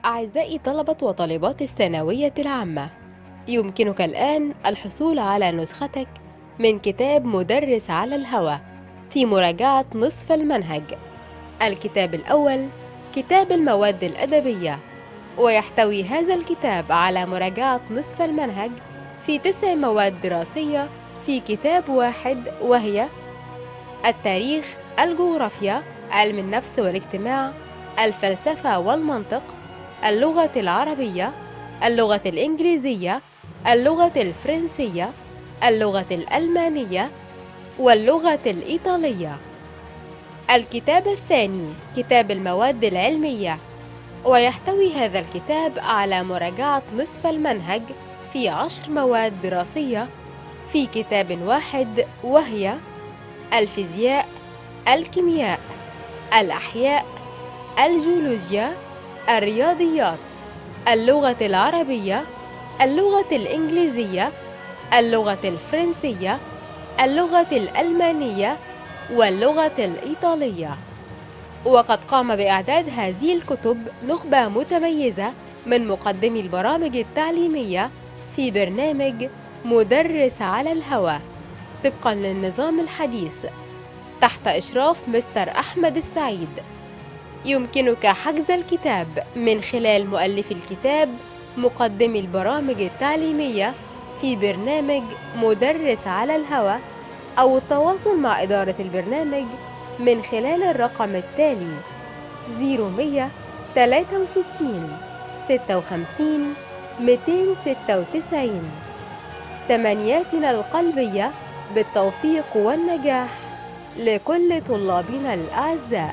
أعزائي طلبة وطالبات الثانوية العامة يمكنك الآن الحصول على نسختك من كتاب مدرس على الهوى في مراجعة نصف المنهج الكتاب الأول كتاب المواد الأدبية ويحتوي هذا الكتاب على مراجعة نصف المنهج في تسع مواد دراسية في كتاب واحد وهي التاريخ الجغرافيا علم النفس والاجتماع الفلسفة والمنطق اللغة العربية اللغة الإنجليزية اللغة الفرنسية اللغة الألمانية واللغة الإيطالية الكتاب الثاني كتاب المواد العلمية ويحتوي هذا الكتاب على مراجعة نصف المنهج في عشر مواد دراسية في كتاب واحد وهي الفيزياء الكيمياء الأحياء الجيولوجيا الرياضيات اللغة العربية اللغة الإنجليزية اللغة الفرنسية اللغة الألمانية واللغة الإيطالية وقد قام بإعداد هذه الكتب نخبة متميزة من مقدمي البرامج التعليمية في برنامج مدرس على الهوى طبقا للنظام الحديث تحت إشراف مستر أحمد السعيد يمكنك حجز الكتاب من خلال مؤلف الكتاب مقدمي البرامج التعليمية في برنامج مدرس على الهوى أو التواصل مع إدارة البرنامج من خلال الرقم التالي 0163 56 296 تمنياتنا القلبية بالتوفيق والنجاح لكل طلابنا الأعزاء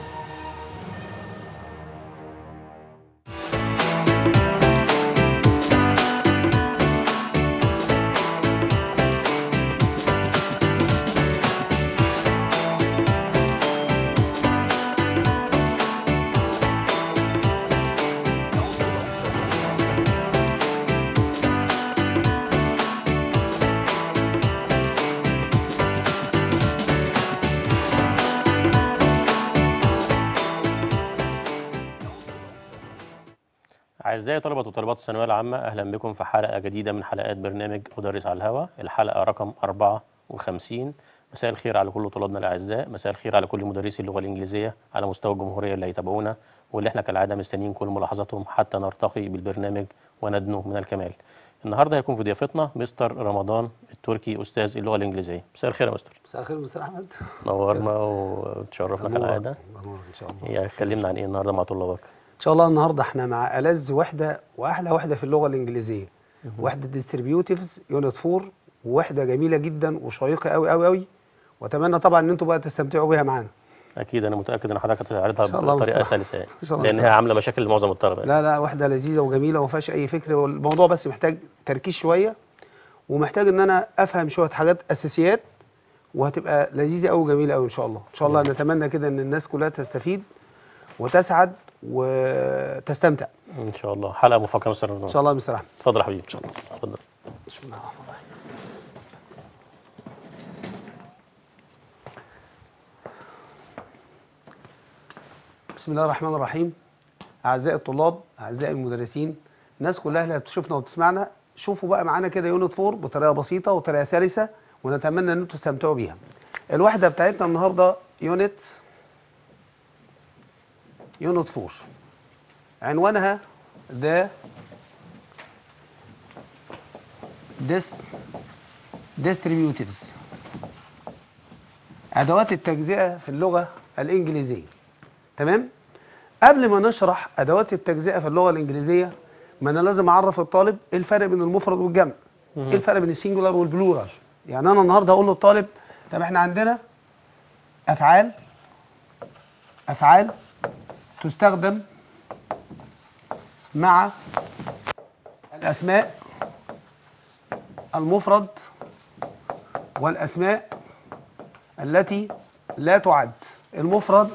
أعزائي طلبة وطالبات الثانوية العامة أهلا بكم في حلقة جديدة من حلقات برنامج مدرس على الهواء الحلقة رقم 54 مساء الخير على كل طلابنا الأعزاء مساء الخير على كل مدرسي اللغة الإنجليزية على مستوى الجمهورية اللي هيتابعونا واللي احنا كالعادة مستنيين كل ملاحظاتهم حتى نرتقي بالبرنامج وندنو من الكمال النهارده هيكون في ضيافتنا مستر رمضان التركي أستاذ اللغة الإنجليزية مساء الخير يا مستر مساء الخير مستر احمد نورنا وتشرفنا كالعادة نور ان شاء الله هي اتكلمنا عن إيه النهارده مع طلابك ان شاء الله النهارده احنا مع ألذ وحده واحلى وحده في اللغه الانجليزيه وحده ديستريبيوتيفز يونت 4 ووحده جميله جدا وشيقه قوي قوي قوي واتمنى طبعا ان انتم بقى تستمتعوا بيها معانا أكيد أنا متأكد إن حضرتك هتعرضها إن شاء الله بطريقة مستر. سلسة يعني. إن شاء الله لأن هي مستر. عاملة مشاكل لمعظم الطلبة يعني. لا لا وحده لذيذه وجميله وما فيهاش اي فكر والموضوع بس محتاج تركيز شويه ومحتاج ان انا افهم شويه حاجات اساسيات وهتبقى لذيذه قوي وجميله قوي ان شاء الله ان شاء الله نتمنى كده ان الناس كلها تستفيد وتسعد وتستمتع ان شاء الله حلقه موفقه يا مستر رمضان ان شاء الله يا مستر احمد اتفضل يا حبيبي ان شاء الله اتفضل بسم الله الرحمن الرحيم بسم الله الرحمن الرحيم اعزائي الطلاب اعزائي المدرسين الناس كلها اللي بتشوفنا وبتسمعنا شوفوا بقى معانا كده يونت 4 بطريقه بسيطه وطريقه سلسه ونتمنى ان انتم تستمتعوا بيها الوحده بتاعتنا النهارده يونت يونت 4 عنوانها ذا distributives ادوات التجزئه في اللغه الانجليزيه تمام قبل ما نشرح ادوات التجزئه في اللغه الانجليزيه ما انا لازم اعرف الطالب ايه الفرق بين المفرد والجمع ايه الفرق بين السنجولار والبلورال يعني انا النهارده هقول للطالب طب احنا عندنا افعال افعال تستخدم مع الاسماء المفرد والأسماء التي لا تعد المفرد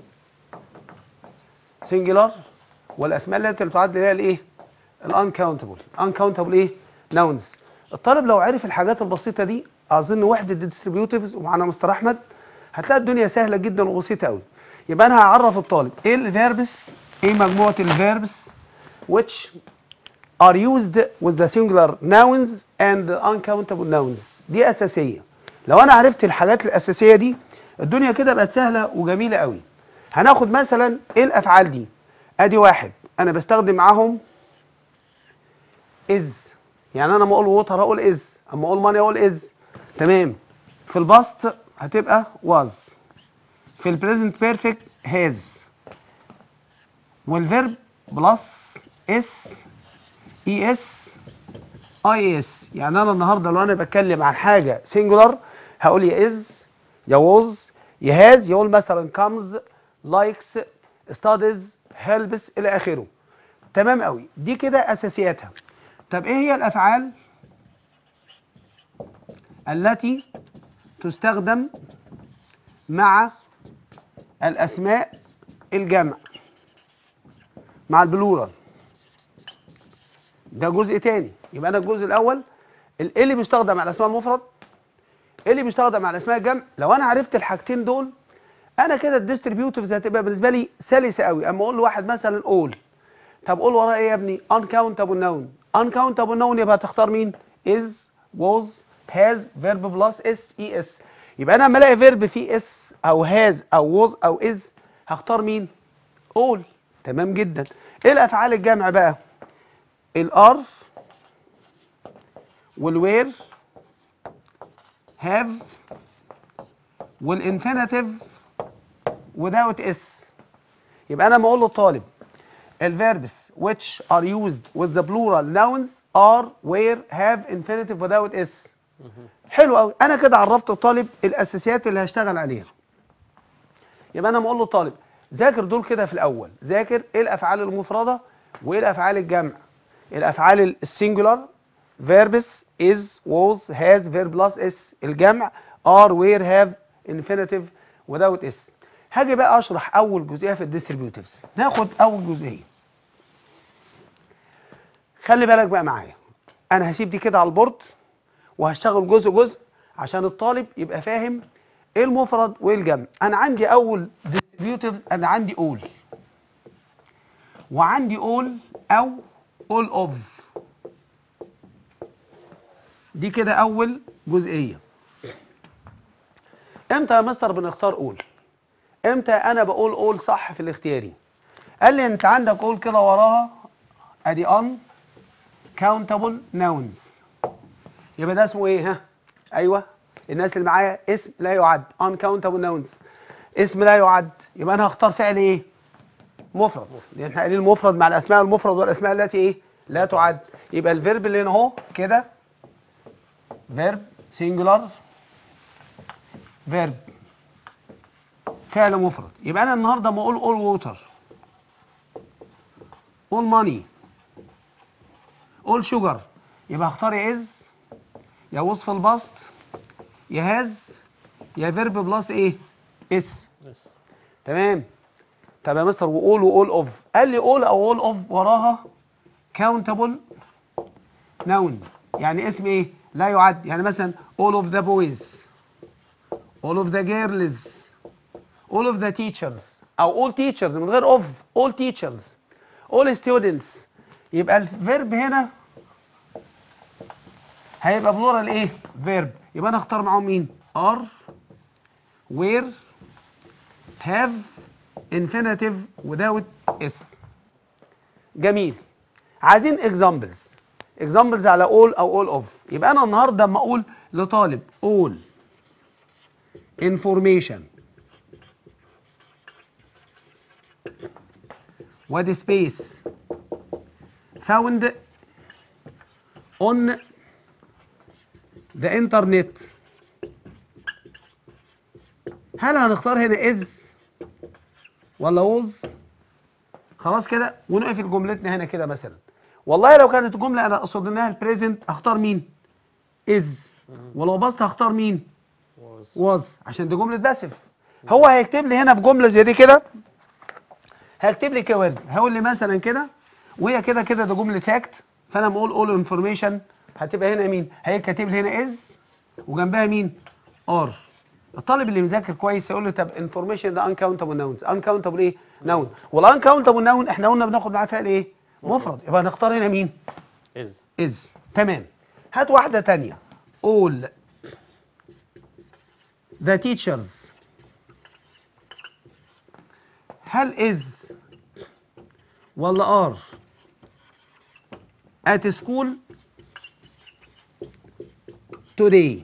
سنجلر والأسماء التي لا تعد اللي هي الإيه؟ الانكاونتبل انكاونتبل إيه؟ ناونز الطالب لو عرف الحاجات البسيطة دي أظن وحدة ديستريبيوتيفز ومعانا مستر أحمد هتلاقي الدنيا سهلة جدا وبسيطة قوي يبقى أنا هعرف الطالب إيه الفيربس إيه مجموعة الفيربس which are used with the singular nouns and the uncountable nouns دي اساسيه لو انا عرفت الحاجات الاساسيه دي الدنيا كده بقت سهله وجميله قوي هناخد مثلا ايه الافعال دي ادي واحد انا بستخدم معاهم از يعني انا لما اقول ووتر اقول از اما اقول ماني اقول از تمام في الباست هتبقى was في البريزنت بيرفكت هاز والفيرب بلس اس اي اس اي اس يعني انا النهارده لو انا بتكلم عن حاجه سنجولار هقول يا از يا ووز يا هاز يقول مثلا comes likes studies helps الى اخره تمام قوي دي كده اساسياتها طب ايه هي الافعال التي تستخدم مع الاسماء الجمع مع البلورال ده جزء تاني يبقى انا الجزء الاول ال- ايه اللي بيستخدم على الاسماء المفرد ايه اللي بيستخدم على الاسماء الجمع لو انا عرفت الحاجتين دول انا كده الديستريبيوتيفز هتبقى بالنسبه لي سلسه قوي اما اقول لواحد مثلا اول طب قول وراه ايه يا ابني uncountable noun uncountable noun يبقى هتختار مين is was has verb plus s e s يبقى انا لما الاقي فيرب فيه اس او has او was او is هختار مين all تمام جدا ايه الافعال الجمع بقى الار والوير have والانفينيتيف without اس يبقى انا لما اقول للطالب الفيربس which are used with the plural nouns are where have infinitive without s حلو قوي انا كده عرفت الطالب الاساسيات اللي هشتغل عليها يبقى انا بقول للطالب ذاكر دول كده في الاول ذاكر ايه الافعال المفرده وايه الافعال الجمع الافعال السنجولار فيربس is was has verb plus s الجمع are where have infinitive without s هاجي بقى اشرح اول جزئيه في الديستريبيوتيفز ناخد اول جزئيه خلي بالك بقى معايا انا هسيب دي كده على البورد وهشتغل جزء جزء عشان الطالب يبقى فاهم ايه المفرد وايه الجمع انا عندي اول ديستريبيوتيفز انا عندي اول وعندي اول او all اوف دي كده اول جزئيه امتى يا مستر بنختار اول امتى انا بقول اول صح في الاختياري قال لي انت عندك اول كده وراها ادي ان countable nouns يبقى ده اسمه ايه ها ايوه الناس اللي معايا اسم لا يعد uncountable nouns اسم لا يعد يبقى انا هختار فعل ايه مفرد لان احنا قايلين المفرد مع الاسماء المفرد والاسماء التي ايه لا تعد يبقى الفيرب اللي هنا اهو كده فيرب سينجولار فيرب فعل مفرد يبقى انا النهارده لما اقول اول ووتر اول ماني اول شوجر يبقى هختار يا از يا وصف البسط يا هاز يا فيرب بلس ايه اس بس تمام طب يا مستر واول واول اوف قال لي اول او اول اوف وراها كاونتابل نون يعني اسم ايه لا يعد يعني مثلا all of the boys all of the girls all of the teachers او all teachers من غير of all teachers all students يبقى الفيرب هنا هيبقى بلورال ايه فيرب يبقى انا اختار معاهم مين are where have infinitive without s جميل عايزين examples examples على all او all of يبقى انا النهارده لما اقول لطالب all information وادي space found on the internet هل هنختار هنا از ولا ووز خلاص كده ونقفل جملتنا هنا كده مثلا والله لو كانت الجمله انا اقصد انها البريزنت هختار مين از ولو بسط هختار مين واز عشان دي جمله باسف هو هيكتب لي هنا في جمله زي دي كده هيكتب لي كورد هيقول لي مثلا كده وهي كده كده ده جمله فاكت فانا لما اقول اول انفورميشن هتبقى هنا مين هي كاتب لي هنا از وجنبها مين ار الطالب اللي مذاكر كويس يقول له طب انفورميشن ده انكاونتبل ناونز انكاونتبل ايه ناون والانكاونتبل ناون احنا قلنا بناخد معاه فعل ايه مفرد يبقى نختار هنا مين از از تمام هات واحده تانية all the teachers هل is ولا are at school today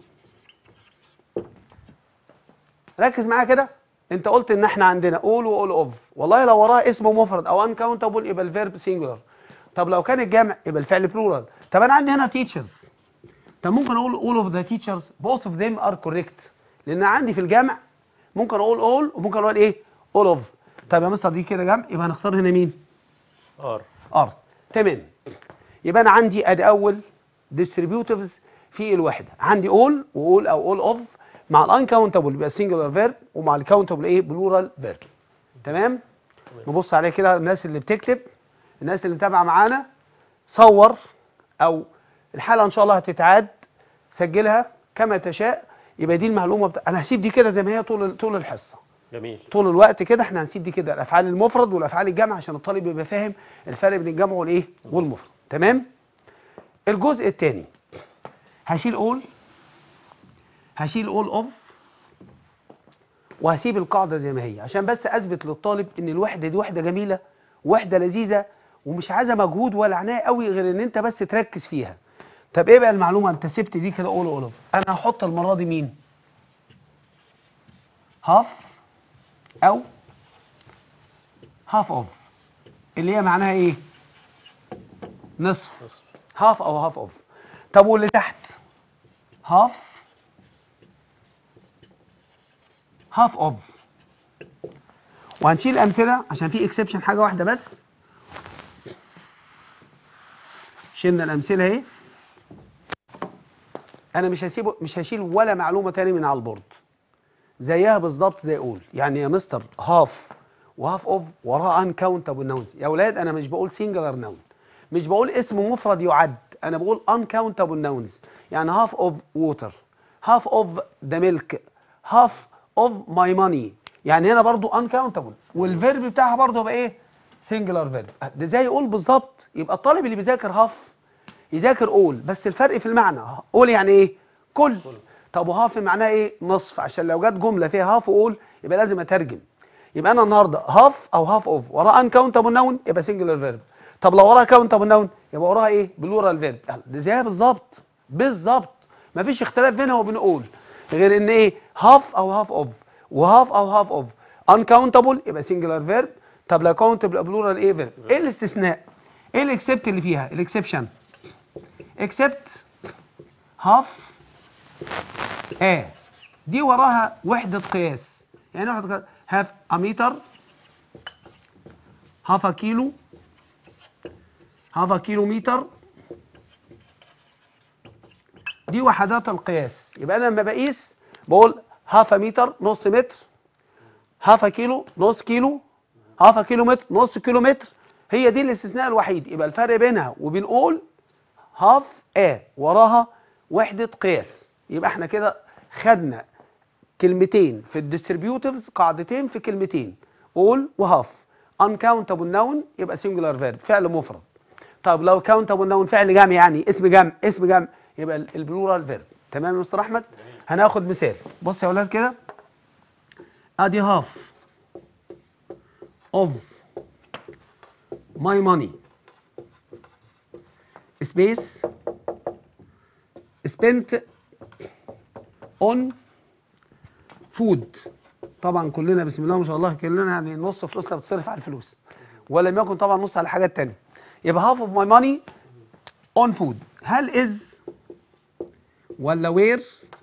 ركز معايا كده انت قلت ان احنا عندنا all و all of والله لو وراها اسم مفرد او uncountable يبقى الفيرب singular طب لو كان الجمع يبقى الفعل plural طب انا عندي هنا teachers طب ممكن اقول all of the teachers both of them are correct لان عندي في الجمع ممكن اقول all وممكن اقول ايه all of طب يا مستر دي كده جمع يبقى هنختار هنا مين ار ار تمام يبقى انا عندي ادي اول ديستريبيوتيفز في الوحده عندي اول واول او اول اوف مع الانكاونتبل يبقى سنجلر فيرب ومع الكاونتبل ايه بلورال فيرب تمام نبص عليه كده الناس اللي بتكتب الناس اللي متابعه معانا صور او الحلقه ان شاء الله هتتعاد سجلها كما تشاء يبقى دي المعلومه بتا... انا هسيب دي كده زي ما هي طول طول الحصه جميل طول الوقت كده احنا هنسيب دي كده الافعال المفرد والافعال الجمع عشان الطالب يبقى فاهم الفرق بين الجمع والايه والمفرد تمام الجزء الثاني هشيل اول هشيل اول اوف وهسيب القاعده زي ما هي عشان بس اثبت للطالب ان الوحده دي وحده جميله وحده لذيذه ومش عايزه مجهود ولا عنايه قوي غير ان انت بس تركز فيها طب ايه بقى المعلومه انت سبت دي كده اول اول اوف انا هحط المره دي مين هاف او هاف اوف اللي هي معناها ايه نصف نصف هاف او هاف اوف طب واللي تحت هاف هاف اوف وهنشيل امثله عشان في اكسبشن حاجه واحده بس شلنا الامثله اهي انا مش هسيبه مش هشيل ولا معلومه تاني من على البورد زيها بالظبط زي اقول يعني يا مستر هاف وهاف اوف وراها ان كاونتبل ناونز يا اولاد انا مش بقول سنجلر ناون مش بقول اسم مفرد يعد انا بقول ان كاونتبل ناونز يعني هاف اوف ووتر هاف اوف ذا ميلك هاف اوف ماي ماني يعني هنا برضو ان كاونتبل والفيرب بتاعها برضو يبقى ايه سنجلر فيرب ده زي يقول بالظبط يبقى الطالب اللي بيذاكر هاف يذاكر اول بس الفرق في المعنى اول يعني ايه كل طب وهاف معناها ايه نصف عشان لو جت جمله فيها هاف واول يبقى لازم اترجم يبقى انا النهارده هاف او هاف اوف وراها ان كاونتبل نون يبقى سنجلر فيرب طب لو وراها كاونتبل نون يبقى وراها ايه بلورال فيرب ده زيها بالظبط بالظبط مفيش اختلاف بينها وبين اول غير ان ايه هاف او هاف اوف وهاف او هاف اوف ان كاونتبل يبقى سنجلر فيرب طب لو كاونتبل يبقى بلورال ايه فيرب ايه الاستثناء ايه الاكسبت اللي فيها الاكسبشن except half a دي وراها وحدة قياس يعني وحدة قياس have a meter half a kilo half a kilometer دي وحدات القياس يبقى انا لما بقيس بقول هاف متر نص متر هاف كيلو نص كيلو هاف كيلو متر نص كيلو متر هي دي الاستثناء الوحيد يبقى الفرق بينها وبين اول هاف ا وراها وحدة قياس يبقى احنا كده خدنا كلمتين في الديستريبيوتيفز قاعدتين في كلمتين اول وهاف uncountable noun يبقى singular verb فعل مفرد طب لو countable noun فعل جمع يعني اسم جمع اسم جمع يبقى ال- البلورال فيرب تمام يا مستر احمد هناخد مثال بص يا اولاد كده ادي هاف of my money space spent on food طبعا كلنا بسم الله ما شاء الله كلنا يعني نص فلوسنا بتصرف على الفلوس ولم يكن طبعا نص على حاجات تانية يبقى half of my money on food هل is ولا where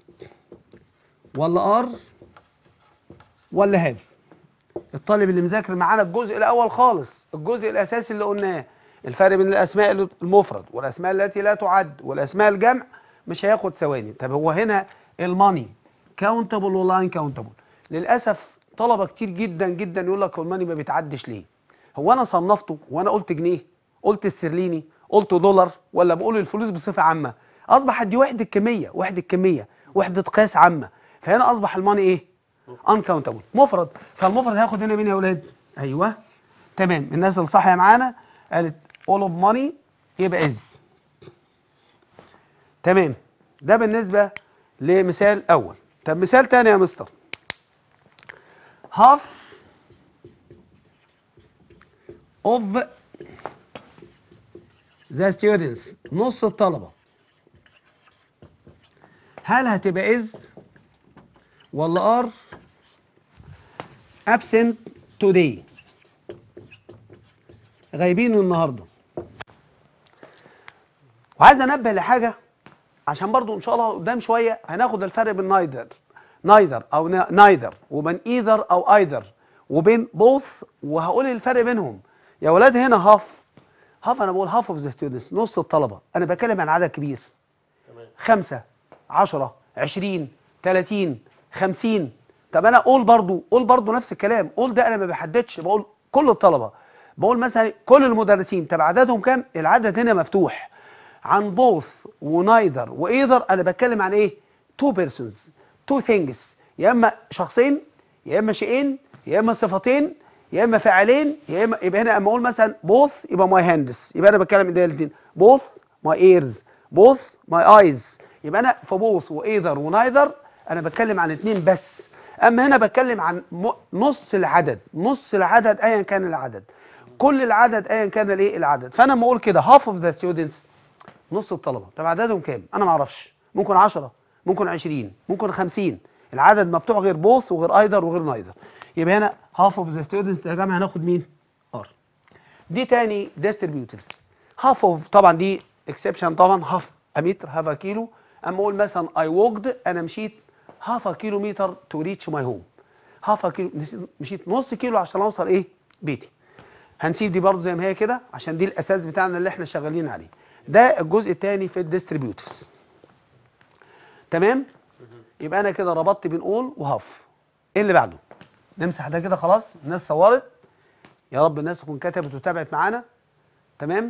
ولا are ولا have الطالب اللي مذاكر معانا الجزء الاول خالص الجزء الاساسي اللي قلناه الفرق بين الاسماء المفرد والاسماء التي لا تعد والاسماء الجمع مش هياخد ثواني طب هو هنا الماني كاونتبل ولا ان كاونتبل للاسف طلبه كتير جدا جدا يقول لك هو الماني ما بيتعدش ليه هو انا صنفته وانا قلت جنيه قلت استرليني قلت دولار ولا بقول الفلوس بصفه عامه اصبح دي وحده كميه وحده كميه وحده قياس عامه فهنا اصبح الماني ايه انكاونتبل مفرد فالمفرد هياخد هنا مين يا اولاد ايوه تمام الناس اللي صاحيه معانا قالت all of money يبقى is تمام ده بالنسبة لمثال أول طب مثال تاني يا مستر half of the students نص الطلبة هل هتبقى is ولا are absent today غايبين النهارده وعايز انبه لحاجه عشان برضو ان شاء الله قدام شويه هناخد الفرق بين نايدر نايدر او نايدر وبين ايذر او ايذر وبين بوث وهقول الفرق بينهم يا ولاد هنا هاف هاف انا بقول هاف اوف ذا ستودنتس نص الطلبه انا بتكلم عن عدد كبير تمام خمسة عشرة عشرين تلاتين خمسين طب انا قول برضو قول برضو نفس الكلام قول ده انا ما بحددش بقول كل الطلبة بقول مثلا كل المدرسين طب عددهم كام العدد هنا مفتوح عن بوث ونايدر وايذر انا بتكلم عن ايه تو بيرسونز تو ثينجز يا اما شخصين يا اما شيئين يا اما صفتين يا اما فاعلين يا اما يبقى هنا اما اقول مثلا بوث يبقى ماي هاندز يبقى انا بتكلم ده الاثنين بوث ماي ايرز بوث ماي ايز يبقى انا في بوث وايذر ونايذر انا بتكلم عن اثنين بس اما هنا بتكلم عن م- نص العدد نص العدد ايا كان العدد كل العدد ايا كان الايه العدد فانا لما اقول كده half of the students نص الطلبه طب عددهم كام انا ما اعرفش ممكن 10 ممكن 20 ممكن 50 العدد مفتوح غير بوث وغير ايدر وغير نايدر يبقى هنا half of the students يا جماعه هناخد مين ار دي تاني distributives half of طبعا دي exception طبعا half a meter half a kilo اما اقول مثلا I walked انا مشيت half a kilometer to reach my home half a kilo مشيت نص كيلو عشان اوصل ايه بيتي هنسيب دي برضو زي ما هي كده عشان دي الاساس بتاعنا اللي احنا شغالين عليه ده الجزء الثاني في الديستريبيوتيفز تمام يبقى انا كده ربطت بين اول وهاف ايه اللي بعده نمسح ده كده خلاص الناس صورت يا رب الناس تكون كتبت وتابعت معانا تمام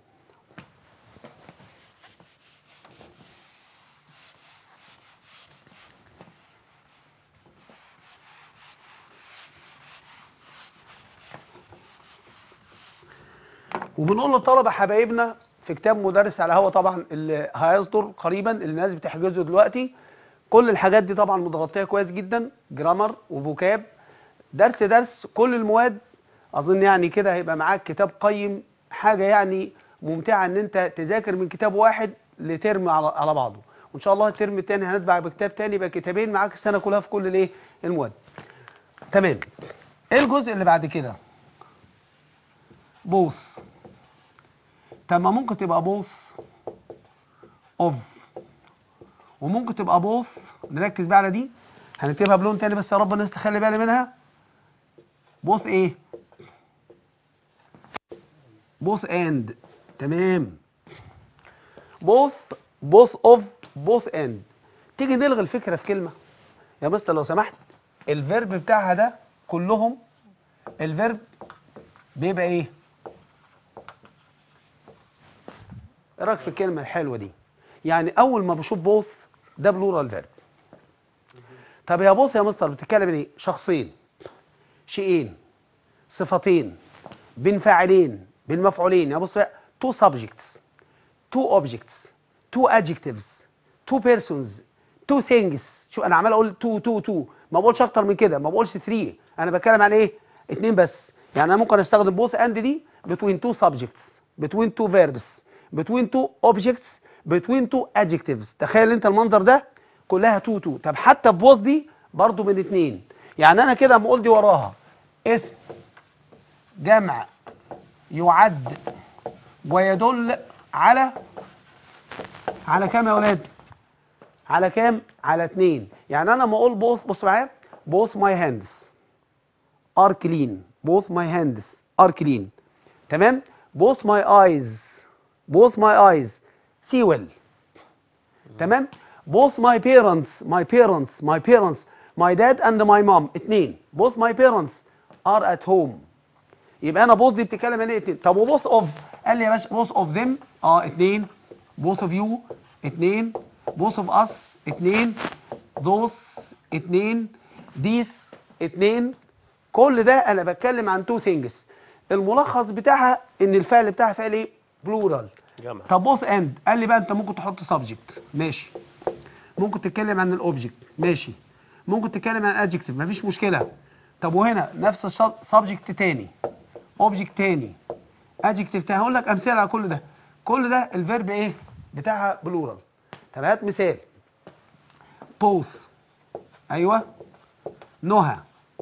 وبنقول للطلبه حبايبنا في كتاب مدرس على هوا طبعا اللي هيصدر قريبا اللي الناس بتحجزه دلوقتي كل الحاجات دي طبعا متغطيه كويس جدا جرامر وفوكاب درس درس كل المواد اظن يعني كده هيبقى معاك كتاب قيم حاجه يعني ممتعه ان انت تذاكر من كتاب واحد لترم على على بعضه وان شاء الله الترم الثاني هنتبع بكتاب تاني يبقى كتابين معاك السنه كلها في كل الايه المواد تمام ايه الجزء اللي بعد كده بوث طب ما ممكن تبقى بوث اوف وممكن تبقى بوث نركز بقى على دي هنكتبها بلون تاني بس يا رب الناس تخلي بالي منها بوث ايه بوث اند تمام بوث بوث اوف بوث اند تيجي نلغي الفكره في كلمه يا مستر لو سمحت الفيرب بتاعها ده كلهم الفيرب بيبقى ايه ايه رايك في الكلمه الحلوه دي يعني اول ما بشوف بوث ده بلورال فيرب طب يا بوث يا مستر بتتكلم عن ايه شخصين شيئين صفتين بين فاعلين بين مفعولين يا بص تو subjects two objects two adjectives two persons two things شو انا عمال اقول two two two ما بقولش اكتر من كده ما بقولش three انا بتكلم عن ايه اتنين بس يعني انا ممكن استخدم both and دي between two subjects between two verbs between two objects between two adjectives تخيل انت المنظر ده كلها تو تو طب حتى both دي برضو من اتنين يعني انا كده اما اقول دي وراها اسم جمع يعد ويدل على على كام يا اولاد على كام على اتنين يعني انا لما اقول بوث بص معايا both my hands are clean both my hands are clean تمام both my eyes both my eyes see well تمام both my parents my parents my parents my dad and my mom اتنين both my parents are at home يبقى انا both دي بتتكلم عن ايه اتنين طب و both of قال لي يا باشا both of them اه اتنين both of you اتنين both of us اتنين those اتنين these اتنين كل ده انا بتكلم عن two things الملخص بتاعها ان الفعل بتاعها فعل ايه بلورال جمع طب بوث اند قال لي بقى انت ممكن تحط سبجكت ماشي ممكن تتكلم عن الاوبجكت ماشي ممكن تتكلم عن ادجكتيف مفيش مشكله طب وهنا نفس السبجكت تاني اوبجكت تاني ادجكتيف تاني هقول لك امثله على كل ده كل ده الفيرب ايه بتاعها بلورال طب هات مثال بوث ايوه نهى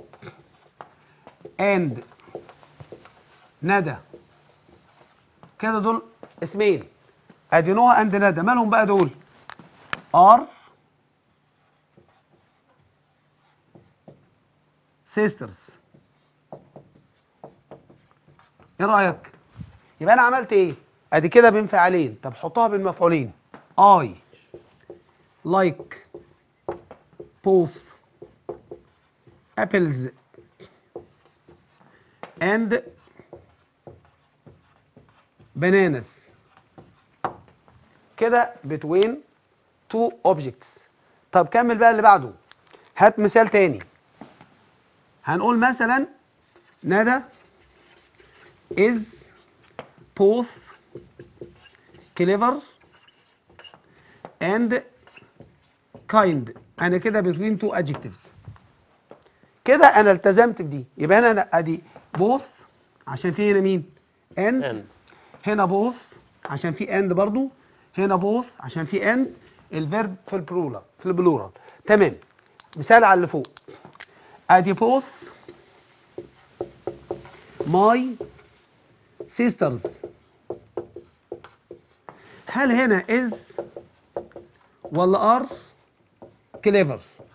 اند ندى كده دول اسمين ادي نهى اند ندى مالهم بقى دول ار سيسترز ايه رايك يبقى انا عملت ايه ادي كده بانفعالين طب حطها بالمفعولين اي لايك both apples and bananas كده between two objects طب كمل بقى اللي بعده هات مثال تاني هنقول مثلا ندى is both clever and kind انا كده between two adjectives كده انا التزمت بدي يبقى هنا انا ادي both عشان في هنا مين and اند هنا both عشان في and برضو هنا both عشان في and الفيرب في البلورال في البلورال تمام مثال على اللي فوق ادي both my sisters هل هنا is ولا are clever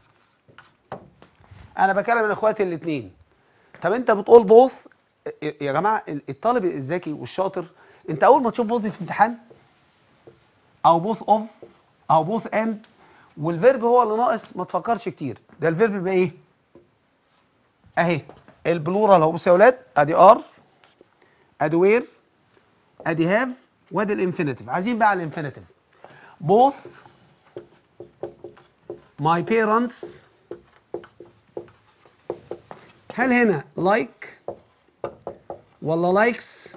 انا بكلم عن اخواتي الاثنين طب انت بتقول بوث يا جماعه الطالب الذكي والشاطر انت اول ما تشوف بوث في امتحان او بوث اوف او بوث اند والفيرب هو اللي ناقص ما تفكرش كتير ده الفيرب بيبقى ايه اهي البلورال اهو بصوا يا اولاد ادي ار ادي وير ادي هاف وادي الانفينيتيف عايزين بقى على الانفينيتيف both my parents هل هنا like ولا likes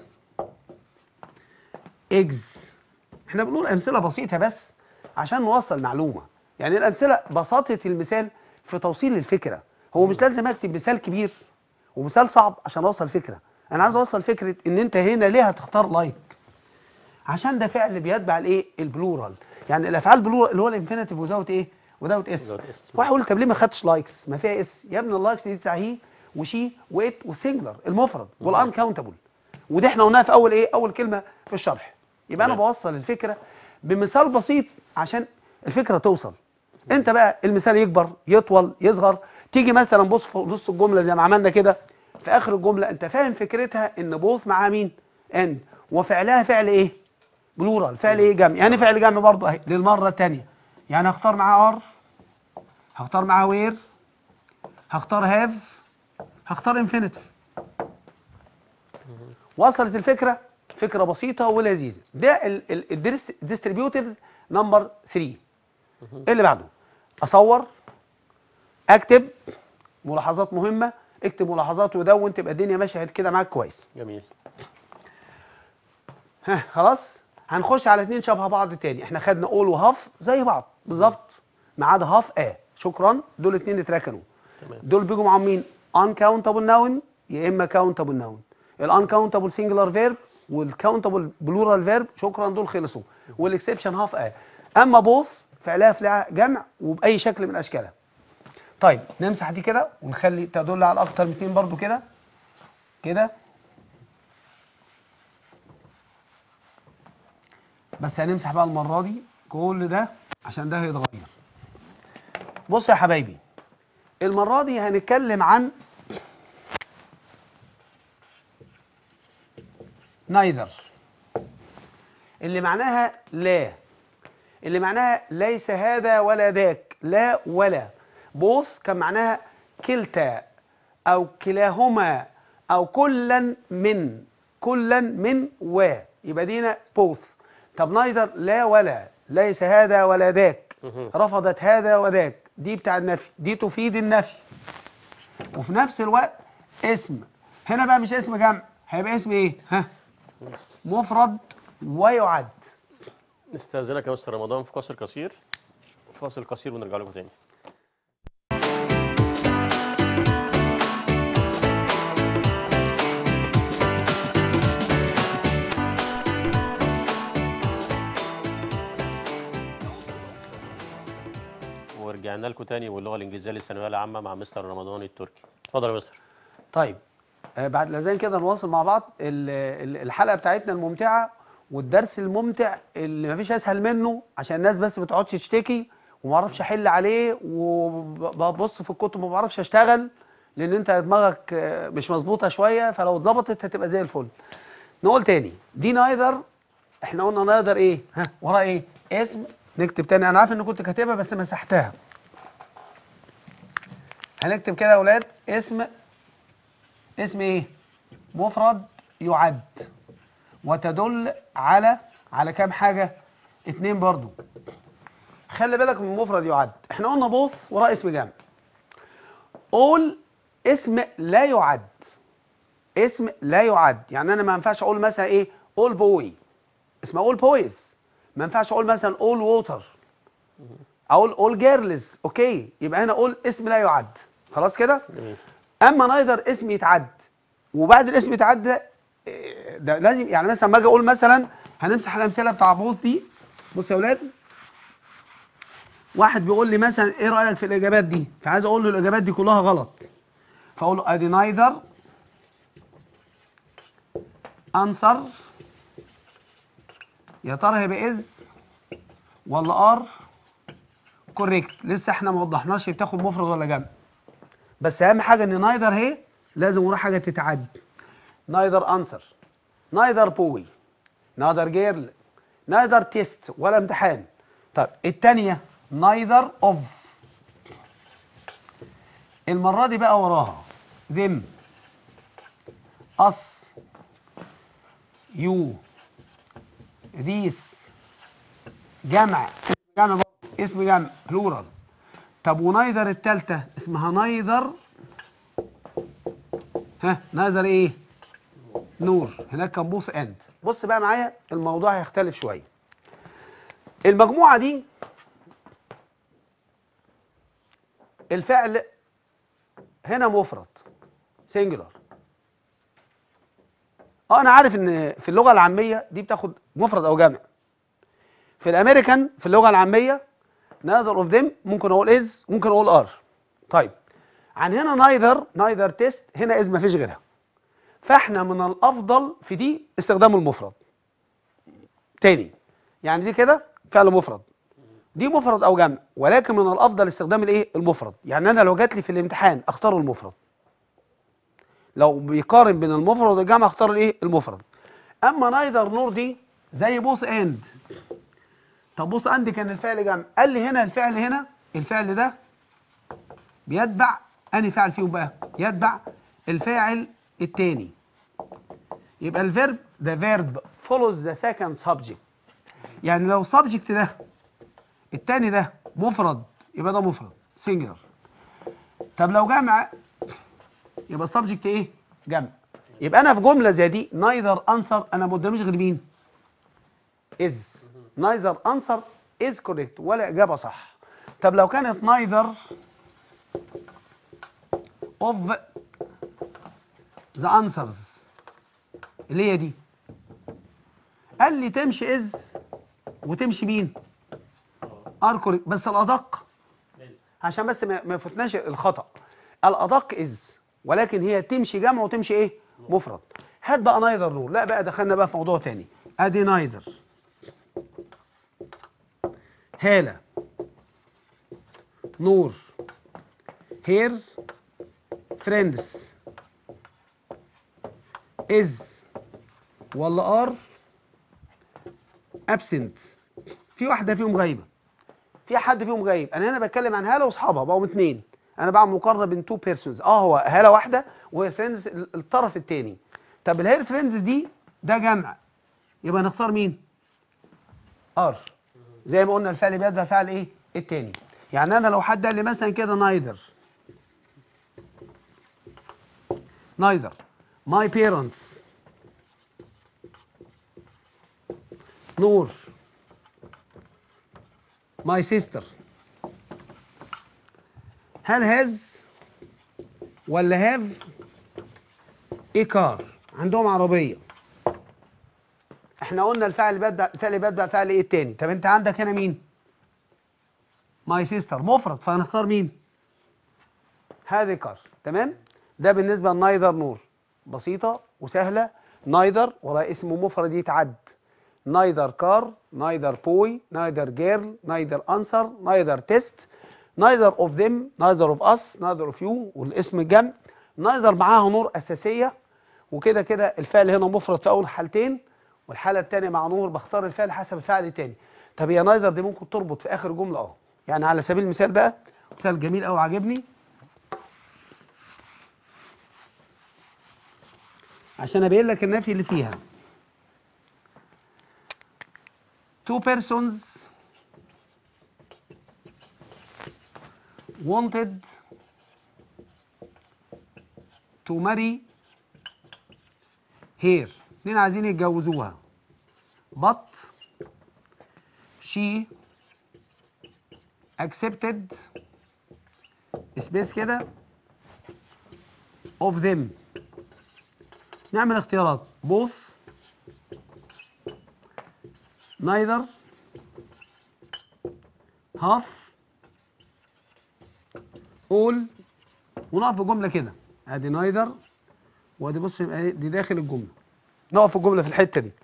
eggs احنا بنقول امثله بسيطه بس عشان نوصل معلومه يعني الامثله بساطه المثال في توصيل الفكره هو مش لازم اكتب مثال كبير ومثال صعب عشان اوصل فكره انا عايز اوصل فكره ان انت هنا ليه هتختار لايك عشان ده فعل بيتبع الايه البلورال يعني الافعال بلورال اللي هو الانفينيتيف وزاوت ايه وداوت اس without اس. واحد يقول طب ليه ما خدتش لايكس ما فيها اس يا ابني اللايكس دي بتاع هي وشي وات والسنجلر المفرد والانكاونتبل ودي احنا قلناها في اول ايه اول كلمه في الشرح يبقى انا تمام. بوصل الفكره بمثال بسيط عشان الفكره توصل انت بقى المثال يكبر يطول يصغر تيجي مثلا بص في نص الجمله زي ما عملنا كده في اخر الجمله انت فاهم فكرتها ان بوث معاها مين اند وفعلها فعل ايه بلورال فعل ايه جمع يعني فعل جمع برضه اهي للمره الثانيه يعني هختار معاه ار هختار معاه وير هختار هاف هختار انفينيتيف وصلت الفكره فكره بسيطه ولذيذه ده الديستريبيوتيف نمبر 3 ايه اللي بعده اصور اكتب ملاحظات مهمه اكتب ملاحظات ودون تبقى الدنيا ماشيه كده معاك كويس جميل ها خلاص هنخش على اتنين شبه بعض تاني احنا خدنا اول وهاف زي بعض بالظبط ما عدا هاف ا شكرا دول اتنين اتركنوا تمام. دول بيجوا معاهم مين uncountable noun يا اما countable noun الانكاونتبل singular verb والكاونتبل بلورال فيرب شكرا دول خلصوا والاكسبشن هاف ا اما بوث فعلها فعل جمع وباي شكل من اشكالها طيب نمسح دي كده ونخلي تدل على اكتر من اتنين برضو كده كده بس هنمسح بقى المره دي كل ده عشان ده هيتغير بص يا حبايبي المره دي هنتكلم عن نايذر اللي معناها لا اللي معناها ليس هذا ولا ذاك لا ولا بوث كان معناها كلتا او كلاهما او كلا من كلا من و يبقى دينا بوث طب نايذر لا ولا ليس هذا ولا ذاك رفضت هذا وذاك دي بتاع النفي دي تفيد النفي وفي نفس الوقت اسم هنا بقى مش اسم جمع هيبقى اسم ايه ها مفرد ويعد نستأذنك يا مستر رمضان في قصر قصير فاصل قصير ونرجع لكم تاني ورجعنا لكم تاني واللغه الانجليزيه للثانويه العامه مع مستر رمضان التركي اتفضل يا مستر طيب آه، بعد الاذان كده نواصل مع بعض ال- ال- الحلقه بتاعتنا الممتعه والدرس الممتع اللي مفيش اسهل منه عشان الناس بس ما تقعدش تشتكي وما اعرفش احل عليه وببص في الكتب وما بعرفش اشتغل لان انت دماغك آه، مش مظبوطه شويه فلو اتظبطت هتبقى زي الفل نقول تاني دي نايذر احنا قلنا نايذر ايه ها ورا ايه اسم نكتب تاني انا عارف ان كنت كاتبها بس مسحتها هنكتب كده يا اولاد اسم اسم ايه مفرد يعد وتدل على على كام حاجه اتنين برضو خلي بالك من مفرد يعد احنا قلنا بوث وراء اسم جمع اول اسم لا يعد اسم لا يعد يعني انا ما ينفعش اقول مثلا ايه اول بوي اسمها اول بويز ما ينفعش اقول مثلا اول ووتر اقول اول جيرلز اوكي يبقى هنا اقول اسم لا يعد خلاص كده جميل اما نايذر اسم يتعد وبعد الاسم يتعد ده, إيه، ده لازم يعني مثلا ما اجي اقول مثلا هنمسح الامثله بتاع بوث دي بص يا اولاد واحد بيقول لي مثلا ايه رايك في الاجابات دي فعايز اقول له الاجابات دي كلها غلط فاقول له ادي نايذر انسر يا ترى هيبقى از ولا ار كوريكت لسه احنا ما وضحناش بتاخد مفرد ولا جمع بس اهم حاجه ان نايذر اهي لازم وراه حاجه تتعد نايذر انسر نايذر بوي نايذر جيرل نايذر تيست ولا امتحان طب الثانيه نايذر اوف المره دي بقى وراها them us you these جمع اسم جمع برضه، اسم جمع بلورال طب ونايذر التالتة اسمها نايذر ها نايذر ايه نور هناك كان بوث اند بص بقى معايا الموضوع هيختلف شويه المجموعه دي الفعل هنا مفرد سنجلر اه انا عارف ان في اللغه العاميه دي بتاخد مفرد او جمع في الامريكان في اللغه العاميه neither اوف them ممكن اقول از ممكن اقول ار طيب عن هنا نايذر نايذر تيست هنا از مفيش غيرها فاحنا من الافضل في دي استخدام المفرد تاني يعني دي كده فعل مفرد دي مفرد او جمع ولكن من الافضل استخدام الايه المفرد يعني انا لو جات لي في الامتحان اختار المفرد لو بيقارن بين المفرد والجمع اختار الايه المفرد اما نايذر نور دي زي بوث اند طب بص عندي كان الفعل جمع قال لي هنا الفعل هنا الفعل ده بيتبع انهي فعل فيهم بقى يتبع الفاعل التاني يبقى الفيرب the verb follows the second subject يعني لو subject ده التاني ده مفرد يبقى ده مفرد singular طب لو جمع يبقى subject ايه جمع يبقى انا في جمله زي دي neither answer انا ما قداميش غير مين is neither answer is correct ولا إجابة صح طب لو كانت neither of the answers اللي هي دي قال لي تمشي is وتمشي مين are correct بس الأدق عشان بس ما ما يفوتناش الخطأ الأدق is ولكن هي تمشي جمع وتمشي ايه مفرد هات بقى نايذر نور لا بقى دخلنا بقى في موضوع تاني ادي نايذر هالة نور هير فريندز از ولا ار ابسنت في واحده فيهم غايبه في حد فيهم غايب انا هنا بتكلم عن هاله واصحابها بقوا اتنين انا بعمل مقارنه بين تو بيرسونز اه هو هاله واحده وهي فريندز الطرف التاني طب الهير فريندز دي ده جمع يبقى نختار مين ار زي ما قلنا الفعل بيتبع فعل ايه التاني يعني انا لو حد قال لي مثلا كده نايذر نايذر ماي بيرنتس نور ماي سيستر هل هاز ولا هاف ايه كار عندهم عربيه احنا قلنا الفعل اللي بيتبع الفعل اللي بيتبع فعل ايه التاني طب انت عندك هنا مين ماي سيستر مفرد فهنختار مين هذه كار تمام ده بالنسبه لنايذر نور بسيطه وسهله نايذر ولا اسمه مفرد يتعد نايذر كار نايذر بوي نايذر جيرل نايذر انسر نايذر تيست نايذر اوف ذيم نايذر اوف اس نايذر اوف يو والاسم الجمع نايذر معاها نور اساسيه وكده كده الفعل هنا مفرد في اول حالتين والحاله الثانيه مع نور بختار الفعل حسب الفعل الثاني طب هي نايذر دي ممكن تربط في اخر جمله اه يعني على سبيل المثال بقى مثال جميل قوي عاجبني عشان ابين لك النفي اللي فيها two persons wanted to marry here اتنين عايزين يتجوزوها but she accepted سبيس كده of them نعمل اختيارات both neither half all ونقف في جمله كده ادي neither وادي بص يبقى إيه؟ دي داخل الجمله نقف في الجمله في الحته دي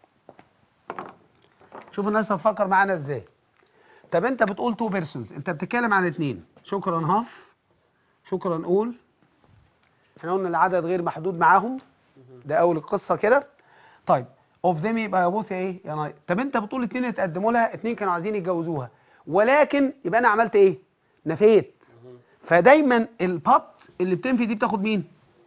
شوف الناس هتفكر معانا ازاي طب انت بتقول تو بيرسونز انت بتتكلم عن اتنين شكرا هاف شكرا قول احنا قلنا العدد غير محدود معاهم ده اول القصه كده طيب اوف ذيم يبقى يا بوث يا ايه يا ناي طب انت بتقول اتنين اتقدموا لها اتنين كانوا عايزين يتجوزوها ولكن يبقى انا عملت ايه نفيت فدايما البط اللي بتنفي دي بتاخد مين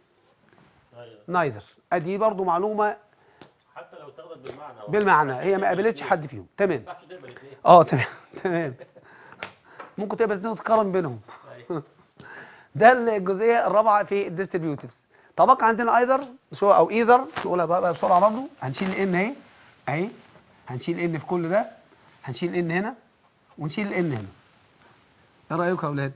نايذر ادي برضو معلومه حتى لو اتاخدت بالمعنى بالمعنى هي ما قابلتش حد فيهم تمام ما ينفعش تقبل اثنين اه تمام تمام ممكن تقبل اتنين وتقارن بينهم ده الجزئيه الرابعه في الديستريبيوتيفز طبق عندنا ايذر شو او ايذر نقولها بقى بسرعه برضه هنشيل ان اهي اهي هنشيل ان في كل ده هنشيل ان هنا ونشيل ان هنا ايه رايكم يا اولاد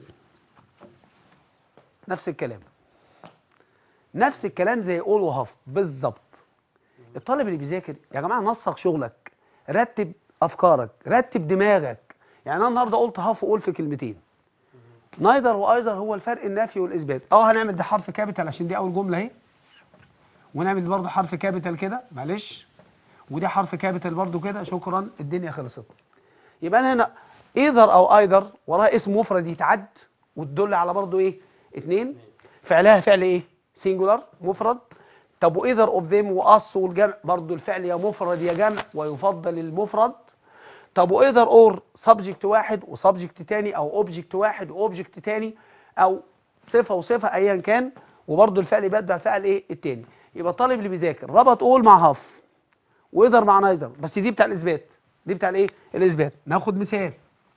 نفس الكلام نفس الكلام زي قول وهف بالظبط الطالب اللي بيذاكر يا جماعه نسق شغلك رتب افكارك رتب دماغك يعني انا النهارده قلت هاف وقول في كلمتين نايدر وايزر هو الفرق النفي والاثبات اه هنعمل ده حرف كابيتال عشان دي اول جمله اهي ونعمل برضه حرف كابيتال كده معلش ودي حرف كابيتال برضه كده شكرا الدنيا خلصت يبقى انا هنا ايذر او ايذر وراها اسم مفرد يتعد وتدل على برضه ايه اتنين فعلها فعل ايه سينجولار مفرد طب وايذر اوف ذيم واس والجمع برضه الفعل يا مفرد يا جمع ويفضل المفرد طب وايذر اور سبجكت واحد وسبجكت تاني او اوبجكت واحد واوبجكت تاني او صفه وصفه ايا كان وبرضه الفعل بيتبع الفعل ايه التاني يبقى الطالب اللي بيذاكر ربط اول مع هاف وايذر مع نايذر بس دي بتاع الاثبات دي بتاع الايه الاثبات ناخد مثال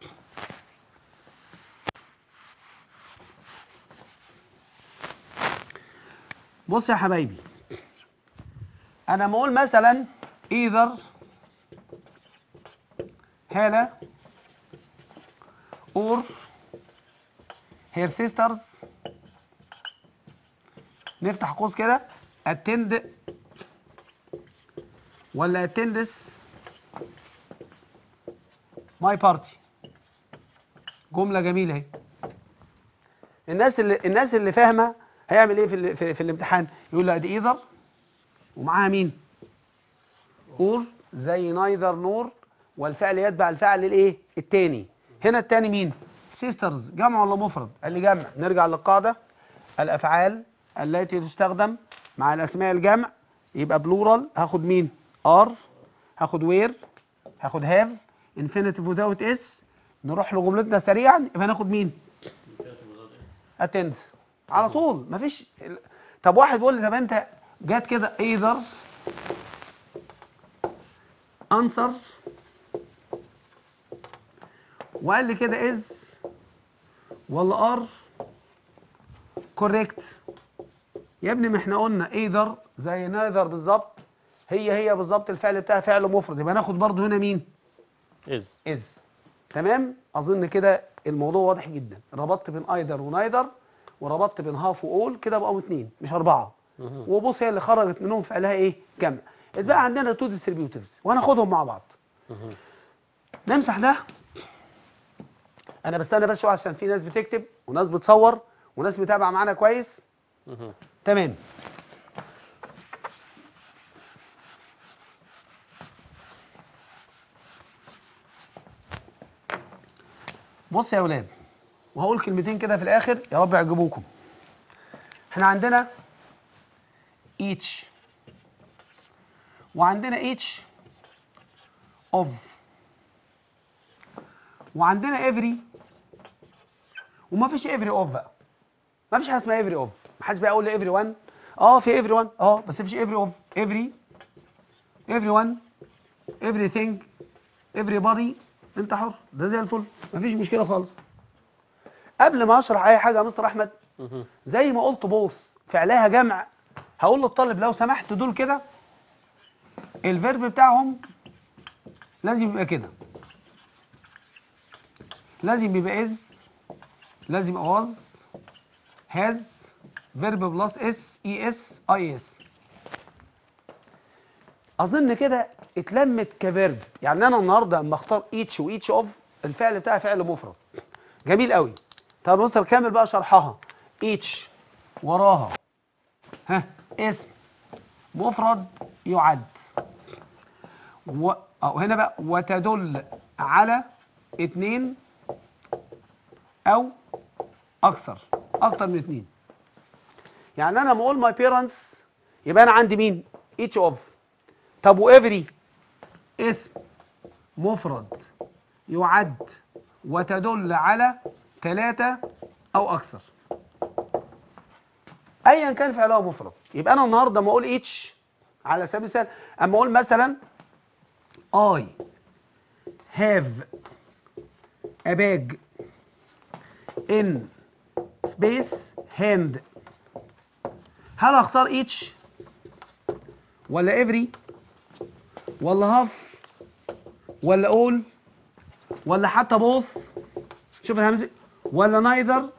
بص يا حبايبي انا ما اقول مثلا ايذر هالة or her sisters نفتح قوس كده attend ولا attends my party جملة جميلة اهي الناس اللي الناس اللي فاهمة هيعمل ايه في ال- في, في الامتحان يقول لا دي ايذر ومعاها مين اور زي نايذر نور والفعل يتبع الفعل الايه التاني هنا التاني مين سيسترز جمع ولا مفرد قال لي جمع نرجع للقاعده الافعال التي تستخدم مع الاسماء الجمع يبقى بلورال هاخد مين ار هاخد وير هاخد هاف انفينيتيف without اس نروح لجملتنا سريعا يبقى هناخد مين اتند على طول مفيش طب واحد بيقول لي طب انت جات كده ايذر انسر وقال لي كده از ولا ار كوريكت يا ابني ما احنا قلنا ايذر زي نايذر بالظبط هي هي بالظبط الفعل بتاعها فعل مفرد يبقى ناخد برضو هنا مين از از تمام اظن كده الموضوع واضح جدا ربطت بين ايدر ونايدر وربطت بين هاف واول كده بقوا اتنين مش اربعه وبص هي اللي خرجت منهم فعلها ايه جمع اتبقى عندنا تو ديستريبيوتيفز وهناخدهم مع بعض نمسح ده انا بستنى بس شويه عشان في ناس بتكتب وناس بتصور وناس متابعه معانا كويس تمام بص يا اولاد وهقول كلمتين كده في الاخر يا رب يعجبوكم احنا عندنا each وعندنا each of وعندنا every وما فيش every of بقى ما فيش حاجه اسمها every of ما حدش بقى يقول لي every one اه في every one اه بس مفيش every of every everyone everything everybody انت حر ده زي الفل مفيش مشكله خالص قبل ما اشرح اي حاجه يا مستر احمد زي ما قلت بوث فعلها جمع هقول للطالب لو سمحت دول كده الفيرب بتاعهم لازم يبقى كده لازم يبقى از لازم يبقى was has verb plus اس اي اس اي اس اظن كده اتلمت كفيرب يعني انا النهارده لما اختار ايتش وايتش اوف الفعل بتاعي فعل مفرد جميل قوي طب مستر كامل بقى شرحها ايتش وراها ها اسم مفرد يعد و... أو هنا بقى وتدل على اتنين او اكثر اكتر من اتنين يعني انا لما اقول ماي بيرنتس يبقى انا عندي مين each of طب وافري اسم مفرد يعد وتدل على ثلاثة أو أكثر أيا كان فعلها مفرد يبقى أنا النهاردة لما أقول اتش على سبيل المثال أما أقول مثلا I have a bag in space hand هل أختار each ولا every ولا هاف ولا اول ولا حتى بوث شوف الهمزه ولا نايذر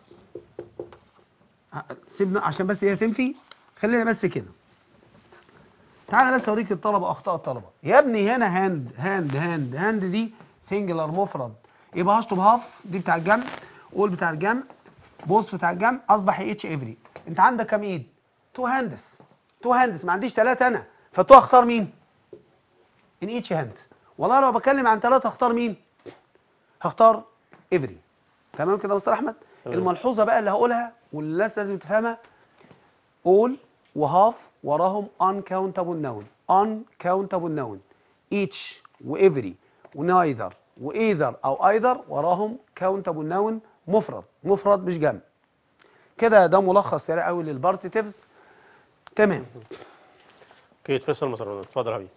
سيبنا عشان بس هي تنفي خلينا بس كده تعالى بس اوريك الطلبه اخطاء الطلبه يا ابني هنا هاند هاند هاند هاند دي سنجلر مفرد يبقى هشطب هاف دي بتاع الجمع اول بتاع الجمع بوث بتاع الجمع اصبح اتش افري انت عندك كام ايد تو هاندس تو هاندس ما عنديش ثلاثه انا فتو اختار مين ان ايتش هاند والله لو بتكلم عن ثلاثه هختار مين هختار افري تمام كده يا مستر احمد تمام. الملحوظه بقى اللي هقولها والناس لازم تفهمها all وهاف وراهم uncountable noun uncountable noun each وevery ونايذر وايذر او ايذر وراهم countable noun مفرد مفرد مش جمع كده ده ملخص سريع قوي للبارتيتيفز تمام اوكي تفصل مصر اتفضل يا حبيبي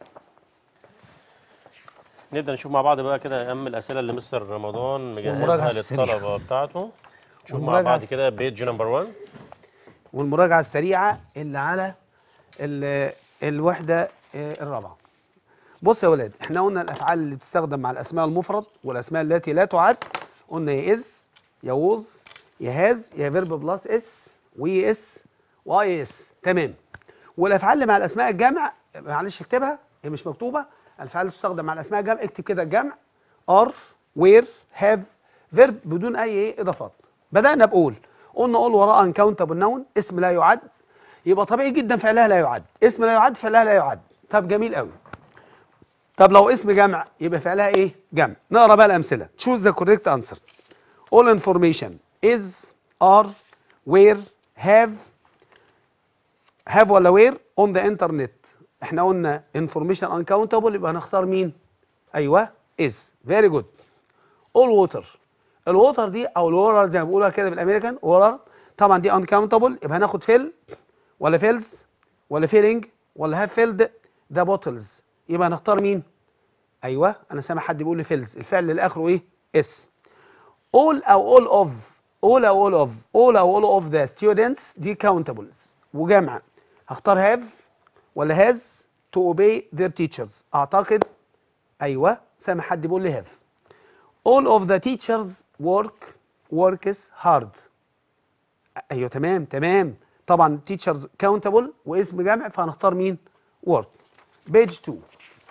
نبدا نشوف مع بعض بقى كده اهم الاسئله اللي مستر رمضان والمراجعة مجهزها السريعة. للطلبه بتاعته نشوف مع والمراجعة بعض الس- كده بيج نمبر 1 والمراجعه السريعه اللي على ال- الوحده آه، الرابعه بص يا ولاد احنا قلنا الافعال اللي بتستخدم مع الاسماء المفرد والاسماء التي لا تعد قلنا يا از يا ووز يا هاز يا فيرب بلس اس وي اس واي اس تمام والافعال اللي مع الاسماء الجمع معلش اكتبها هي مش مكتوبه الافعال اللي تستخدم مع الاسماء الجمع اكتب كده الجمع ار وير هاف فيرب بدون اي ايه اضافات بدانا بقول قلنا قول وراء انكاونتبل نون اسم لا يعد يبقى طبيعي جدا فعلها لا يعد اسم لا يعد فعلها لا يعد طب جميل قوي طب لو اسم جمع يبقى فعلها ايه جمع نقرا بقى الامثله choose the correct answer all information is are where have have ولا where on the internet احنا قلنا information uncountable يبقى هنختار مين ايوه is very good all water الووتر دي او الورر زي ما بيقولوها كده بالامريكان ورر طبعا دي uncountable يبقى هناخد فيل ولا فيلز ولا فيلينج ولا هاف فيلد ده بوتلز يبقى هنختار مين ايوه انا سامع حد بيقول لي فيلز الفعل اللي اخره ايه اس all او all of all او all of all او all of the students دي countables وجامعة هختار have ولا has to obey their teachers اعتقد ايوه سامع حد بيقول لي have all of the teachers work works hard ايوه تمام تمام طبعا teachers countable واسم جمع فهنختار مين work page 2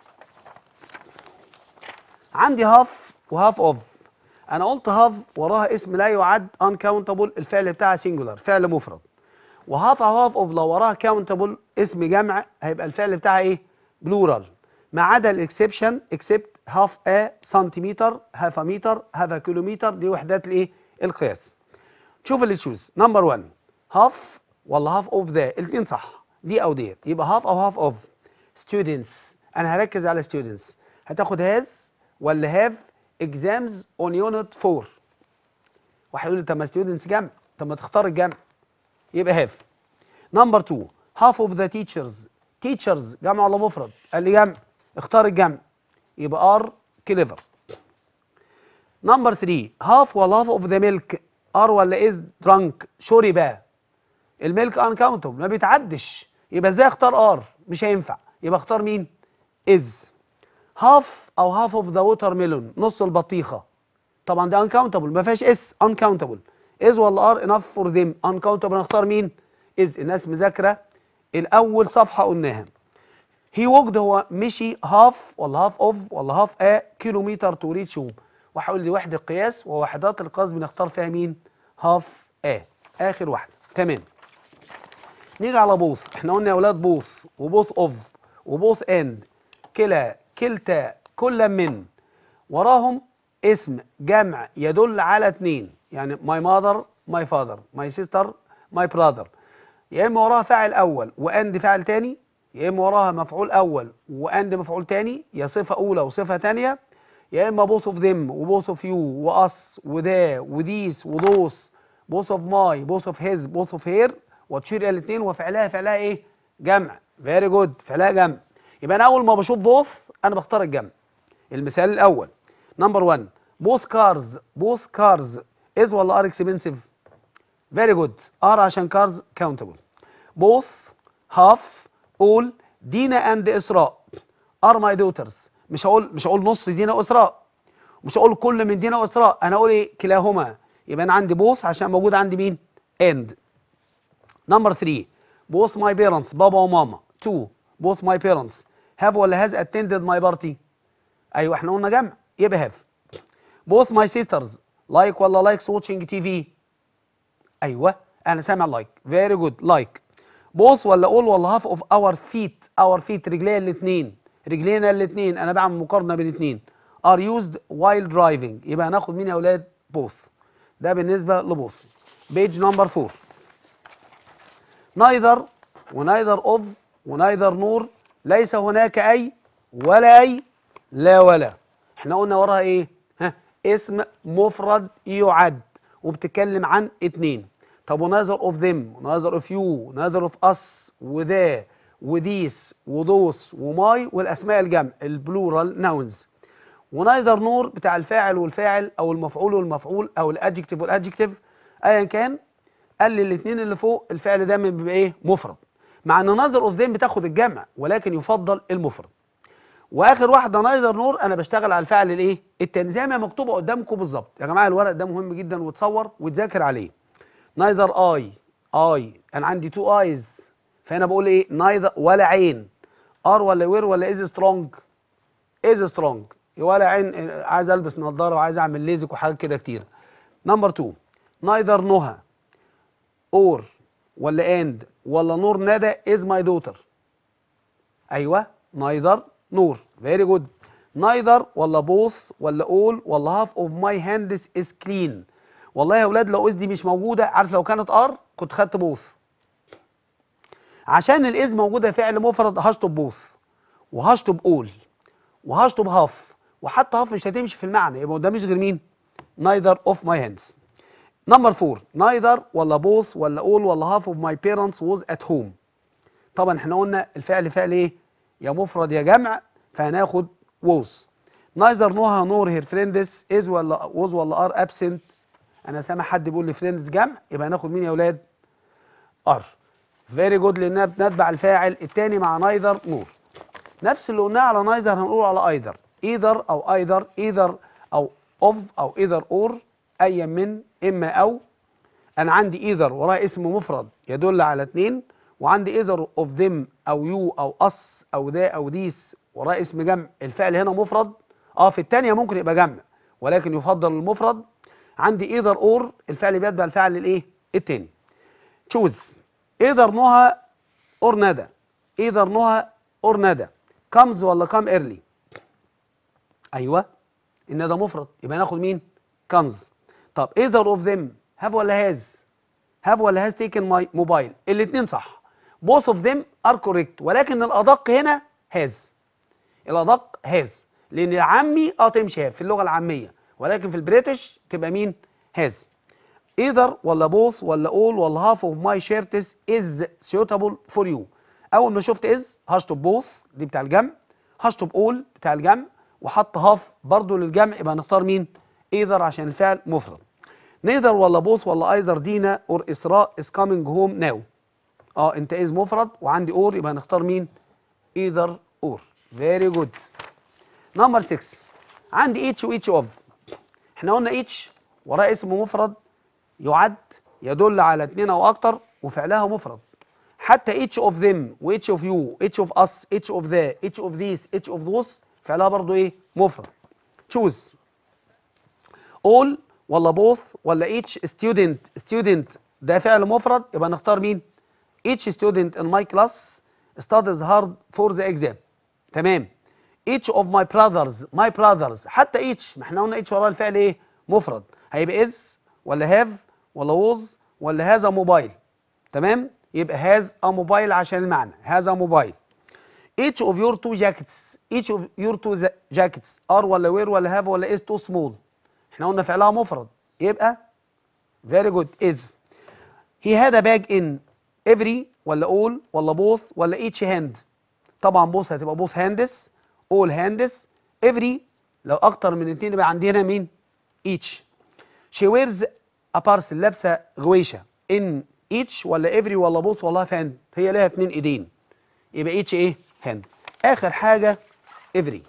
عندي هاف وهاف اوف انا قلت هاف وراها اسم لا يعد uncountable الفعل بتاعها singular فعل مفرد وهاف او هاف اوف لو وراها countable اسم جمع هيبقى الفعل بتاعها ايه plural ما عدا الاكسبشن اكسبت هاف ا سنتيمتر هاف ا متر هاف ا كيلومتر دي وحدات الايه القياس شوف اللي تشوز نمبر 1 هاف ولا هاف اوف ذا الاثنين صح دي او ديت يبقى هاف او هاف اوف ستودنتس انا هركز على ستودنتس هتاخد هاز ولا هاف اكزامز اون يونت 4 واحد يقول لي طب ما ستودنتس جمع طب ما تختار الجمع يبقى هاف نمبر 2 هاف اوف ذا تيتشرز تيتشرز جمع ولا مفرد قال لي جمع اختار الجمع يبقى ار كليفر نمبر 3 هاف ولا هاف اوف ذا ميلك ار ولا از درانك شرب الميلك انكاونتبل ما بيتعدش يبقى ازاي اختار ار مش هينفع يبقى اختار مين از هاف او هاف اوف ذا ووتر ميلون نص البطيخه طبعا ده انكاونتبل ما فيهاش اس انكاونتبل از ولا ار انف فور ذيم انكاونتبل نختار مين از الناس مذاكره الاول صفحه قلناها هي ووكد هو مشي هاف ولا هاف اوف ولا هاف ا كيلومتر تو ريتش هوم وهقول لي وحده قياس ووحدات القياس بنختار فيها مين هاف ا اخر واحده تمام نيجي على بوث احنا قلنا يا اولاد بوث وبوث اوف وبوث اند كلا كلتا كل من وراهم اسم جمع يدل على اتنين يعني ماي ماذر ماي فاذر ماي سيستر ماي براذر يا اما وراها فاعل اول واند فاعل تاني يا اما وراها مفعول اول واند مفعول تاني يا صفه اولى وصفه تانيه يا اما بوث اوف ذم وبوث اوف يو واس وذا وذيس وذوس بوث اوف ماي بوث اوف هيز بوث اوف هير وتشير الى الاثنين وفعلها فعلها ايه؟ جمع فيري جود فعلها جمع يبقى انا اول ما بشوف بوث انا بختار الجمع المثال الاول نمبر 1 بوث كارز بوث كارز از ولا ار اكسبنسيف فيري جود ار عشان كارز كاونتبل بوث هاف اول دينا اند اسراء ار ماي دوترز مش هقول مش هقول نص دينا واسراء مش هقول كل من دينا واسراء انا اقول ايه كلاهما يبقى انا عندي بوث عشان موجود عندي مين اند نمبر 3 both my parents بابا وماما 2 both my parents have ولا has attended my party ايوه احنا قلنا جمع يبقى have both my sisters like ولا likes watching TV ايوه انا سامع like very good like both ولا all ولا half of our feet our feet رجلينا الاثنين رجلينا الاثنين انا بعمل مقارنه بين الاثنين are used while driving يبقى هناخد مين يا اولاد both ده بالنسبه لبوث بيج نمبر 4 neither ونايذر اوف ونايذر نور ليس هناك اي ولا اي لا ولا احنا قلنا وراها ايه ها اسم مفرد يعد وبتتكلم عن اتنين طب ونايذر اوف ذم ونايذر اوف يو نايذر اوف اس وذا وذيس وذوس وماي والاسماء الجمع البلورال ناونز ونايذر نور بتاع الفاعل والفاعل او المفعول والمفعول او الادجكتيف والادجكتيف ايا كان قال لي الاثنين اللي فوق الفعل دايما بيبقى ايه مفرد مع ان نايذر اوف ذيم بتاخد الجمع ولكن يفضل المفرد واخر واحده نايذر نور انا بشتغل على الفعل الايه التاني زي ما مكتوبه قدامكم بالظبط يا جماعه الورق ده مهم جدا وتصور وتذاكر عليه نايذر اي اي انا عندي تو ايز فهنا بقول ايه نايذر ولا عين ار ولا وير ولا از سترونج از سترونج ولا عين عايز البس نظاره وعايز اعمل ليزك وحاجات كده كتير نمبر 2 نايذر نهى اور ولا اند ولا نور ندى از ماي دوتر ايوه نايذر نور فيري جود نايذر ولا بوث ولا اول ولا هاف اوف ماي هاندز از كلين والله يا اولاد لو از دي مش موجوده عارف لو كانت ار كنت خدت بوث عشان الاز موجوده فعل مفرد هشطب بوث وهشطب اول وهشطب هاف وحتى هاف مش هتمشي في المعنى يبقى ده مش غير مين نايذر اوف ماي هاندز نمبر 4 neither ولا both ولا all ولا half of my parents was at home طبعا احنا قلنا الفعل فعل ايه يا مفرد يا جمع فهناخد was neither نوها نور هير فريندز is ولا was ولا are absent انا سامع حد بيقول لي فريندز جمع يبقى هناخد مين يا اولاد are very good لانها بنتبع الفاعل الثاني مع neither نور نفس اللي قلناه على نايذر هنقوله على ايذر ايذر او ايذر ايذر او اوف او ايذر اور ايا من اما او انا عندي ايذر وراه اسم مفرد يدل على اتنين وعندي ايذر اوف ذم او يو او اس او ذا او ذيس وراه اسم جمع الفعل هنا مفرد اه في الثانيه ممكن يبقى جمع ولكن يفضل المفرد عندي ايذر اور الفعل بيتبع الفعل الايه الثاني تشوز ايذر نهى اور ندى ايذر نهى اور ندى كمز ولا كام ايرلي ايوه ان ده مفرد يبقى ناخد مين كمز طب ايذر اوف ذم هاف ولا هاز هاف ولا هاز تيكن ماي موبايل الاثنين صح بوث اوف ذم ار كوريكت ولكن الادق هنا هاز الادق هاز لان العامي اه تمشي هاف في اللغه العاميه ولكن في البريتش تبقى مين هاز ايذر ولا بوث ولا اول ولا هاف اوف ماي شيرتس از suitable فور يو اول ما شفت از هشطب بوث دي بتاع الجمع هشطب اول بتاع الجمع وحط هاف برضو للجمع يبقى نختار مين ايذر عشان الفعل مفرد نيذر ولا بوث ولا ايذر دينا اور اسراء از كامينج هوم ناو اه انت از مفرد وعندي اور يبقى نختار مين ايذر اور فيري جود نمبر 6 عندي ايتش وايتش اوف احنا قلنا ايتش وراه اسم مفرد يعد يدل على اثنين او اكتر وفعلها مفرد حتى each of them و each of you each of us each of the each of these each of those فعلها برضو ايه مفرد choose all ولا both ولا each student student ده فعل مفرد يبقى نختار مين each student in my class studies hard for the exam تمام each of my brothers my brothers حتى each ما احنا قلنا each وراه الفعل ايه مفرد هيبقى is ولا have ولا was ولا has a mobile تمام يبقى has a mobile عشان المعنى has a mobile each of your two jackets each of your two za- jackets are ولا wear ولا have ولا is too small احنا قلنا فعلها مفرد يبقى very good is he had a bag in every ولا all ولا both ولا each hand طبعا both هتبقى both hands all hands every لو اكتر من اتنين يبقى عندنا مين each she wears a parcel لابسه غويشه in each ولا every ولا both ولا half hand هي لها اتنين ايدين يبقى each ايه hand اخر حاجه every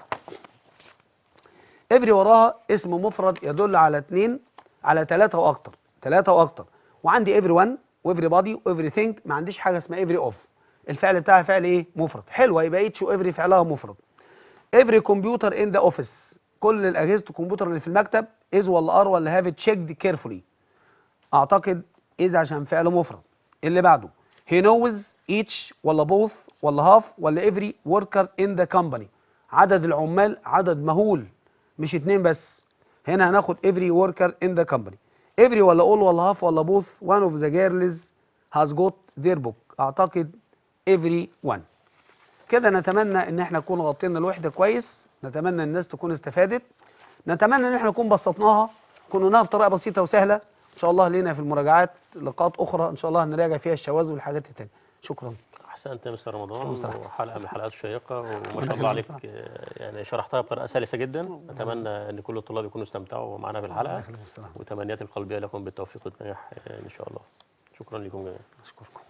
every وراها اسم مفرد يدل على اتنين على ثلاثة واكتر ثلاثة واكتر وعندي everyone وeverybody وeverything ما عنديش حاجه اسمها every off الفعل بتاعها فعل ايه مفرد حلوه يبقى each وevery فعلها مفرد every computer in the office كل الاجهزه الكمبيوتر اللي في المكتب is ولا are ولا have it checked carefully اعتقد is عشان فعل مفرد اللي بعده he knows each ولا both ولا half ولا every worker in the company عدد العمال عدد مهول مش اتنين بس هنا هناخد every worker in the company every ولا all ولا half ولا both one of the girls has got their book اعتقد every one كده نتمنى ان احنا نكون غطينا الوحده كويس نتمنى الناس تكون استفادت نتمنى ان احنا نكون بسطناها كنا بطريقه بسيطه وسهله ان شاء الله لينا في المراجعات لقاءات اخرى ان شاء الله هنراجع فيها الشواذ والحاجات التانية شكرا احسنت يا مستر رمضان مستر. وحلقه من الحلقات الشيقه وما شاء يخليك الله عليك مستر. آه، يعني شرحتها بطريقه سلسه جدا اتمنى ان كل الطلاب يكونوا استمتعوا معنا بالحلقه يخليك مستر. وتمنياتي القلبيه لكم بالتوفيق والنجاح آه، ان شاء الله شكرا لكم جميعا اشكركم